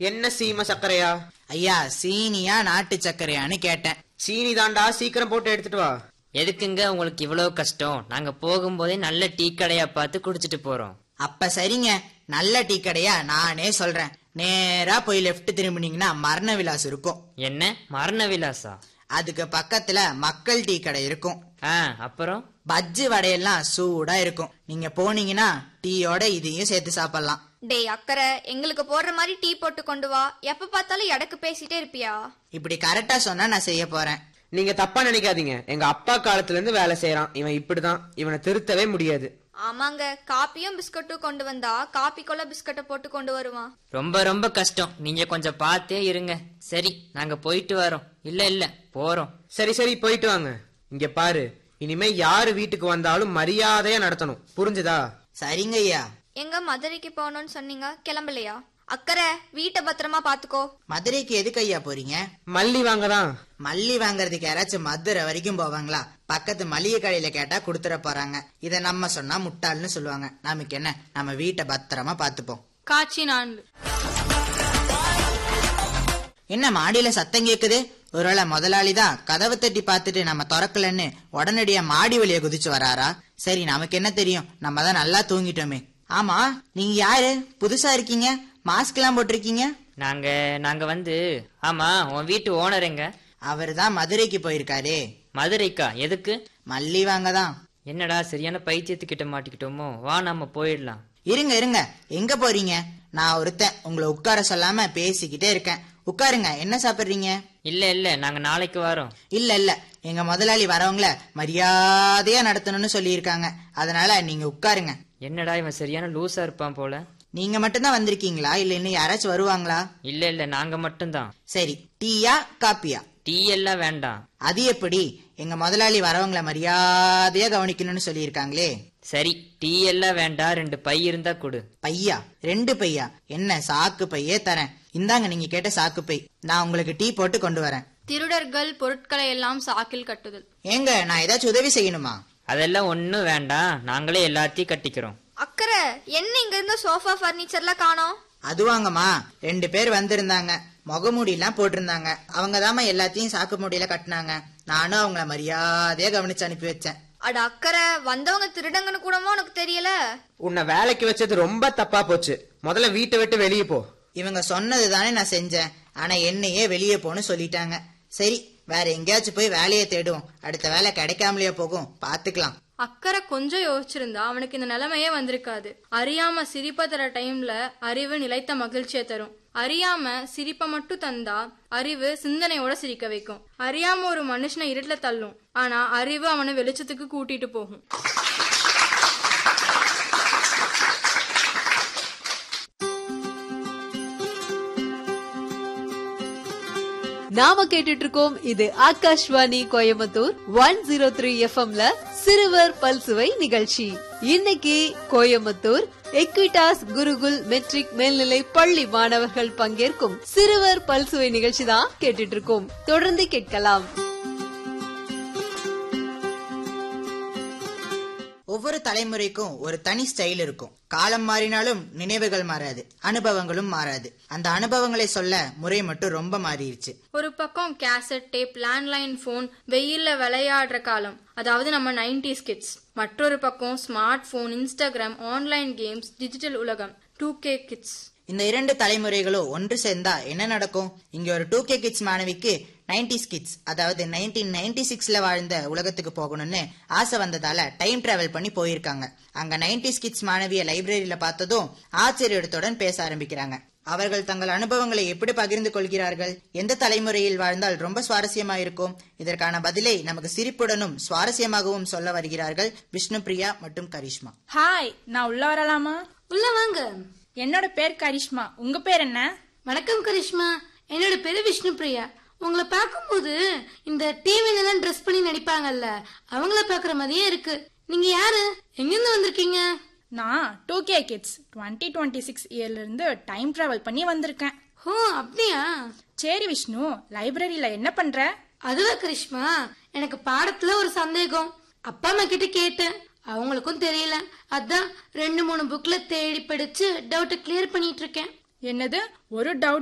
என்ன சீம சர்க்கரையா ஐயா சீனியா நாட்டு சர்க்கரையான்னு கேட்டேன் சீனி தாண்டா சீக்கிரம் போட்டு எடுத்துட்டு வா எதுக்குங்க உங்களுக்கு இவ்வளவு கஷ்டம் நாங்க போகும்போதே நல்ல டீ கடையா பார்த்து குடிச்சிட்டு போறோம் அப்ப சரிங்க நல்ல டீ கடையா நானே சொல்றேன் நேரா போய் லெஃப்ட் திரும்பினீங்கன்னா மரண விலாஸ் இருக்கும் என்ன மரண விலாசா அதுக்கு பக்கத்துல மக்கள் டீ கடை இருக்கும் ஆ அப்புறம் பஜ்ஜி வடையெல்லாம் சூடா இருக்கும் நீங்க போனீங்கன்னா டீயோட இதையும் சேர்த்து சாப்பிடலாம் டேய் அக்கறை எங்களுக்கு போடுற மாதிரி டீ போட்டு கொண்டு வா எப்ப பார்த்தாலும் எடக்கு பேசிட்டே இருப்பியா இப்படி கரெக்டா சொன்னா நான் செய்ய போறேன் நீங்க தப்பா நினைக்காதீங்க எங்க அப்பா காலத்துல இருந்து வேலை செய்யறான் இவன் இப்படிதான் இவனை திருத்தவே முடியாது ஆமாங்க காப்பியும் பிஸ்கட்டும் கொண்டு வந்தா காப்பிக்குள்ள பிஸ்கட்டை போட்டு கொண்டு வருவான் ரொம்ப ரொம்ப கஷ்டம் நீங்க கொஞ்சம் பார்த்தே இருங்க சரி நாங்க போயிட்டு வரோம் இல்ல இல்ல போறோம் சரி சரி போயிட்டு வாங்க இங்க பாரு இனிமே யாரு வீட்டுக்கு வந்தாலும் மரியாதையா நடத்தணும் புரிஞ்சுதா சரிங்க ஐயா எங்க மதுரைக்கு போகணும்னு சொன்னீங்க கிளம்பலையா அக்கறை வீட்டை பத்திரமா பாத்துக்கோ மதுரைக்கு எதுக்கு ஐயா போறீங்க மல்லி வாங்கதான் மல்லி வாங்குறதுக்கு யாராச்சும் மதுரை வரைக்கும் போவாங்களா பக்கத்து மளிகை கடையில கேட்டா கொடுத்துட போறாங்க இத நம்ம சொன்னா முட்டாள்னு சொல்லுவாங்க நமக்கு என்ன நம்ம வீட்டை பத்திரமா பாத்துப்போம் காட்சி நான்கு என்ன மாடியில சத்தம் கேக்குது ஒருவேளை முதலாளி தான் கதவை தட்டி பார்த்துட்டு நம்ம திறக்கலன்னு உடனடியா மாடி வழிய குதிச்சு வராரா சரி நமக்கு என்ன தெரியும் நம்ம தான் நல்லா தூங்கிட்டோமே ஆமா நீங்க யாரு புதுசா இருக்கீங்க மாஸ்க் எல்லாம் போட்டிருக்கீங்க நாங்க நாங்க வந்து ஆமா உன் வீட்டு ஓனர் எங்க அவர் தான் மதுரைக்கு போயிருக்காரே மதுரைக்கா எதுக்கு மல்லி வாங்க தான் என்னடா சரியான பைத்தியத்துக்கிட்ட மாட்டிக்கிட்டோமோ வா நம்ம போயிடலாம் இருங்க இருங்க எங்க போறீங்க நான் ஒருத்தன் உங்களை உட்கார சொல்லாம பேசிக்கிட்டே இருக்கேன் உட்காருங்க என்ன சாப்பிடுறீங்க இல்ல இல்ல நாங்க நாளைக்கு வரோம் இல்ல இல்ல எங்க முதலாளி வரவங்கள மரியாதையா நடத்தணும்னு சொல்லியிருக்காங்க அதனால நீங்க உட்காருங்க என்னடா இவன் சரியான லூசா இருப்பான் போல நீங்க மட்டும்தான் வந்திருக்கீங்களா இல்ல இன்னும் யாராச்சும் வருவாங்களா இல்ல இல்ல நாங்க மட்டும்தான் சரி டீயா காப்பியா டீ எல்லாம் வேண்டாம் அது எப்படி எங்க முதலாளி வரவங்கள மரியாதையா கவனிக்கணும்னு சொல்லியிருக்காங்களே சரி டீ எல்லாம் வேண்டாம் ரெண்டு பை இருந்தா கொடு பையா ரெண்டு பையா என்ன சாக்கு பையே தரேன் இந்தாங்க நீங்க கேட்ட சாக்கு பை நான் உங்களுக்கு டீ போட்டு கொண்டு வரேன் திருடர்கள் பொருட்களை எல்லாம் சாக்கில் கட்டுதல் ஏங்க நான் ஏதாச்சும் உதவி செய்யணுமா அதெல்லாம் ஒண்ணும் வேண்டாம் நாங்களே எல்லாத்தையும் கட்டிக்கிறோம் அக்கறை என்ன இங்க இருந்த சோஃபா பர்னிச்சர்லாம் காணோம் அதுவாங்கம்மா ரெண்டு பேர் வந்திருந்தாங்க முகமூடி எல்லாம் போட்டிருந்தாங்க அவங்க தாம்மா எல்லாத்தையும் சாக்கு மூடியில கட்டினாங்க நானும் அவங்கள மரியாதையா கவனிச்சு அனுப்பி வச்சேன் அட அக்கறை வந்தவங்க திருடங்கன்னு கூடமா உனக்கு தெரியல உன்னை வேலைக்கு வச்சது ரொம்ப தப்பா போச்சு முதல்ல வீட்டை விட்டு வெளியே போ இவங்க சொன்னது தானே நான் செஞ்சேன் ஆனா என்னையே வெளியே போன்னு சொல்லிட்டாங்க சரி வேற எங்கேயாச்சும் போய் வேலையை தேடுவோம் அடுத்த வேலை கிடைக்காமலேயே போகும் பாத்துக்கலாம் அக்கறை கொஞ்சம் யோசிச்சிருந்தா அவனுக்கு இந்த நிலைமையே வந்திருக்காது அறியாம சிரிப்ப தர டைம்ல அறிவு நிலைத்த மகிழ்ச்சியை தரும் அறியாம சிரிப்பை மட்டும் தந்தா அறிவு சிந்தனையோட சிரிக்க வைக்கும் அறியாம ஒரு மனுஷனை இருட்டுல தள்ளும் ஆனா அறிவு அவனை வெளிச்சத்துக்கு கூட்டிட்டு போகும் நாம கேட்டுட்டு இருக்கோம் இது Akashvani Coimbatore one zero three எஃப்எம்ல சிறுவர் பல்சுவை நிகழ்ச்சி இன்னைக்கு கோயம்புத்தூர் எக்விடாஸ் குருகுல் மெட்ரிக் மேல்நிலை பள்ளி மாணவர்கள் பங்கேற்கும் சிறுவர் பல்சுவை நிகழ்ச்சி தான் கேட்டுட்டு இருக்கோம் தொடர்ந்து கேட்கலாம் ஒவ்வொரு தலைமுறைக்கும் ஒரு தனி ஸ்டைல் இருக்கும் காலம் மாறினாலும் நினைவுகள் மாறாது அனுபவங்களும் மாறாது அந்த அனுபவங்களை சொல்ல முறை மட்டும் ரொம்ப மாறிடுச்சு ஒரு பக்கம் கேசட் டேப் லேண்ட்லைன் போன் வெயில்ல விளையாடுற காலம் அதாவது நம்ம நைன்டிஸ் கிட்ஸ் மற்றொரு பக்கம் smart phone Instagram online games digital உலகம் டூ கே கிட்ஸ் இந்த இரண்டு தலைமுறைகளும் ஒன்று சேர்ந்தா என்ன நடக்கும் இங்க ஒரு டூ கே கிட்ஸ் மாணவிக்கு நைன்டிஸ் கிட்ஸ் அதாவது நைன்டீன் நைன்டி சிக்ஸ்ல வாழ்ந்த உலகத்துக்கு போகணும்னு ஆசை வந்ததால டைம் டிராவல் பண்ணி போயிருக்காங்க அங்க நைன்டிஸ் கிட்ஸ் மாணவிய லைப்ரரியில பார்த்ததும் ஆச்சரியத்துடன் பேச ஆரம்பிக்கிறாங்க அவர்கள் தங்கள் அனுபவங்களை எப்படி பகிர்ந்து கொள்கிறார்கள் எந்த தலைமுறையில் வாழ்ந்தால் ரொம்ப சுவாரஸ்யமா இருக்கும் இதற்கான பதிலை நமக்கு சிரிப்புடனும் சுவாரஸ்யமாகவும் சொல்ல வருகிறார்கள் விஷ்ணுபிரியா மற்றும் கரிஷ்மா ஹாய் நான் உள்ள வரலாமா உள்ள வாங்க என்னோட பேர் கரிஷ்மா உங்க பேர் என்ன வணக்கம் கரிஷ்மா என்னோட பேரு விஷ்ணு பிரியா உங்களை பார்க்கும்போது இந்த டிவில எல்லாம் ட்ரெஸ் பண்ணி நடிப்பாங்கல்ல அவங்கள பாக்குற மாதிரியே இருக்கு நீங்க யாரு எங்கிருந்து வந்திருக்கீங்க நான் two K kids twenty twenty six இயர்ல இருந்து டைம் டிராவல் பண்ணி வந்திருக்கேன் ஓ அப்படியா சரி விஷ்ணு லைப்ரரியில என்ன பண்ற அதுவா கரிஷ்மா எனக்கு பாடத்துல ஒரு சந்தேகம் அப்பா அம்மா கிட்ட கேட்டேன் அவங்களுக்கும் தெரியல அதான் ரெண்டு மூணு புக்ல தேடி படிச்சு டவுட்டை கிளியர் பண்ணிட்டு இருக்கேன் என்னது ஒரு டவுட்